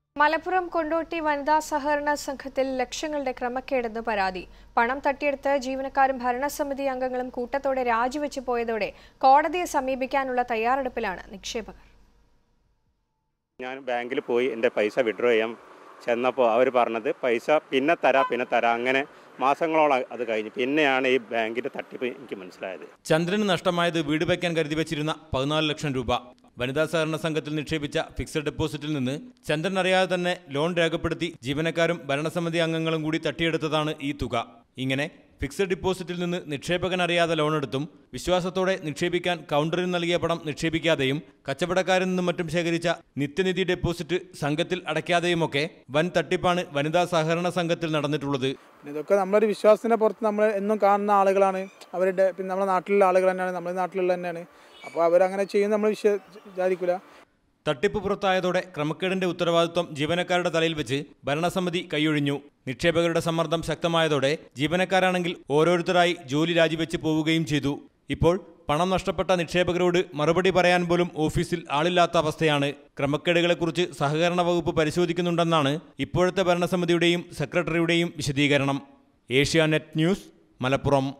മലപ്പുറം കൊണ്ടോട്ടി വനിതാ സഹകരണ സംഘത്തിൽ ലക്ഷങ്ങളുടെ ക്രമക്കേടെന്ന് പരാതി പണം തട്ടിയെടുത്ത് ജീവനക്കാരും ഭരണസമിതി അംഗങ്ങളും കൂട്ടത്തോടെ രാജിവെച്ചു പോയതോടെ കോടതിയെ സമീപിക്കാനുള്ള തയ്യാറെടുപ്പിലാണ് നിക്ഷേപകർ ഞാൻ ബാങ്കിൽ പോയി എൻ്റെ പൈസ വിഡ്രോ ചെയ്യാൻ ചെന്നപ്പോൾ അവർ പറഞ്ഞത് പൈസ പിന്നെ തരാം പിന്നെ തരാം അങ്ങനെ മാസങ്ങളോളം അത് കഴിഞ്ഞു പിന്നെയാണ് ഈ ബാങ്കിൻ്റെ തട്ടിപ്പ് എനിക്ക് മനസ്സിലായത് ചന്ദ്രന് നഷ്ടമായത് വീട് വയ്ക്കാൻ കരുതി വെച്ചിരുന്ന പതിനാല് ലക്ഷം രൂപ വനിതാ സഹകരണ സംഘത്തിൽ നിക്ഷേപിച്ച ഫിക്സഡ് ഡെപ്പോസിറ്റിൽ നിന്ന് ചന്ദ്രൻ അറിയാതെ തന്നെ ലോൺ രേഖപ്പെടുത്തി ജീവനക്കാരും ഭരണസമിതി അംഗങ്ങളും കൂടി തട്ടിയെടുത്തതാണ് ഈ തുക ഇങ്ങനെ ഫിക്സഡ് ഡിപ്പോസിറ്റിൽ നിന്ന് നിക്ഷേപകൻ അറിയാതെ ലോൺ എടുത്തും വിശ്വാസത്തോടെ നിക്ഷേപിക്കാൻ കൗണ്ടറിൽ നൽകിയ പണം നിക്ഷേപിക്കാതെയും കച്ചവടക്കാരിൽ നിന്നും മറ്റും ശേഖരിച്ച നിത്യനിധി ഡെപ്പോസിറ്റ് സംഘത്തിൽ അടയ്ക്കാതെയുമൊക്കെ വൻ തട്ടിപ്പാണ് വനിതാ സഹകരണ സംഘത്തിൽ നടന്നിട്ടുള്ളത് പിന്നെ ഇതൊക്കെ നമ്മളൊരു വിശ്വാസത്തിൻ്റെ പുറത്ത് നമ്മൾ എന്നും കാണുന്ന ആളുകളാണ് അവരുടെ പിന്നെ നമ്മുടെ നാട്ടിലുള്ള ആളുകൾ തന്നെയാണ് നമ്മുടെ നാട്ടിലുള്ള തന്നെയാണ് അപ്പോൾ അവരങ്ങനെ ചെയ്യുന്ന നമ്മൾ വിശ്വ വിചാരിക്കില്ല തട്ടിപ്പ് പുറത്തായതോടെ ക്രമക്കേടിന്റെ ഉത്തരവാദിത്വം ജീവനക്കാരുടെ തലയിൽ വെച്ച് ഭരണസമിതി കൈയൊഴിഞ്ഞു നിക്ഷേപകരുടെ സമ്മർദ്ദം ശക്തമായതോടെ ജീവനക്കാരാണെങ്കിൽ ഓരോരുത്തരായി ജോലി രാജിവെച്ച് പോവുകയും ചെയ്തു ഇപ്പോൾ പണം നഷ്ടപ്പെട്ട നിക്ഷേപകരോട് മറുപടി പറയാൻ പോലും ഓഫീസിൽ ആളില്ലാത്ത അവസ്ഥയാണ് ക്രമക്കേടുകളെക്കുറിച്ച് സഹകരണ വകുപ്പ് പരിശോധിക്കുന്നുണ്ടെന്നാണ് ഇപ്പോഴത്തെ ഭരണസമിതിയുടെയും സെക്രട്ടറിയുടെയും വിശദീകരണം ഏഷ്യാനെറ്റ് ന്യൂസ് മലപ്പുറം